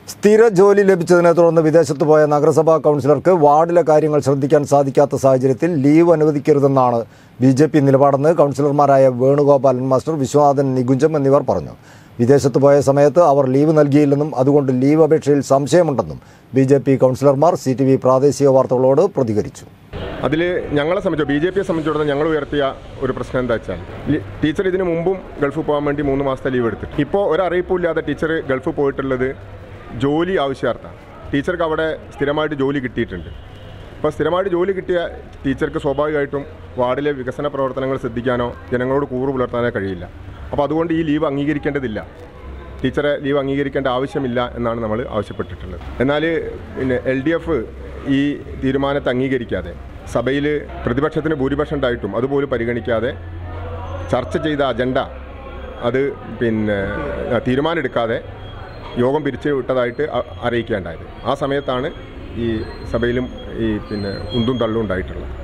സ്ഥിര ജോലി ലഭിച്ചതിനെ തുടർന്ന് വിദേശത്ത് പോയ നഗരസഭാ കൗൺസിലർക്ക് വാർഡിലെ കാര്യങ്ങൾ ശ്രദ്ധിക്കാൻ സാധിക്കാത്ത സാഹചര്യത്തിൽ ലീവ് അനുവദിക്കരുതെന്നാണ് ബി ജെ പി നിലപാടെന്ന് കൗൺസിലർമാരായ വേണുഗോപാലൻ മാസ്റ്റർ വിശ്വനാഥൻ നികുഞ്ചം എന്നിവർ പറഞ്ഞു വിദേശത്ത് പോയ സമയത്ത് അവർ ലീവ് നൽകിയില്ലെന്നും അതുകൊണ്ട് ലീവ് അപേക്ഷയിൽ സംശയമുണ്ടെന്നും ബി ജെ പി കൗൺസിലർമാർ സി ടി വി പ്രാദേശിക വാർത്തകളോട് പ്രതികരിച്ചു അതിൽ ഞങ്ങളെ സംബന്ധിച്ചോ ബി ജെ പിയെ സംബന്ധിച്ചിടത്തോളം ഞങ്ങൾ ഉയർത്തിയ ഒരു പ്രശ്നം എന്താ വെച്ചാൽ ഈ ടീച്ചർ ഇതിന് മുമ്പും ഗൾഫിൽ പോകാൻ വേണ്ടി മൂന്ന് മാസത്തെ ലീവ് എടുത്തിട്ട് ഇപ്പോൾ ഒരറിയിപ്പില്ലാതെ ടീച്ചർ ഗൾഫിൽ പോയിട്ടുള്ളത് ജോലി ആവശ്യാർത്ഥമാണ് ടീച്ചർക്ക് അവിടെ സ്ഥിരമായിട്ട് ജോലി കിട്ടിയിട്ടുണ്ട് അപ്പോൾ സ്ഥിരമായിട്ട് ജോലി കിട്ടിയ ടീച്ചർക്ക് സ്വാഭാവികമായിട്ടും വാർഡിലെ വികസന പ്രവർത്തനങ്ങൾ ശ്രദ്ധിക്കാനോ ജനങ്ങളോട് കൂറു പുലർത്താനോ കഴിയില്ല അപ്പോൾ അതുകൊണ്ട് ഈ ലീവ് അംഗീകരിക്കേണ്ടതില്ല ടീച്ചറെ ലീവ് അംഗീകരിക്കേണ്ട ആവശ്യമില്ല എന്നാണ് നമ്മൾ ആവശ്യപ്പെട്ടിട്ടുള്ളത് എന്നാൽ പിന്നെ എൽ ഡി എഫ് ഈ തീരുമാനത്തെ അംഗീകരിക്കാതെ സഭയിൽ പ്രതിപക്ഷത്തിന് ഭൂരിപക്ഷം ഉണ്ടായിട്ടും അതുപോലും പരിഗണിക്കാതെ ചർച്ച ചെയ്ത അജണ്ട അത് പിന്നെ തീരുമാനമെടുക്കാതെ യോഗം പിരിച്ചു വിട്ടതായിട്ട് അ- അറിയിക്കേണ്ടായത് ആ സമയത്താണ് ഈ സഭയിലും ഈ പിന്നെ ഉന്തും തള്ളും ഉണ്ടായിട്ടുള്ളത്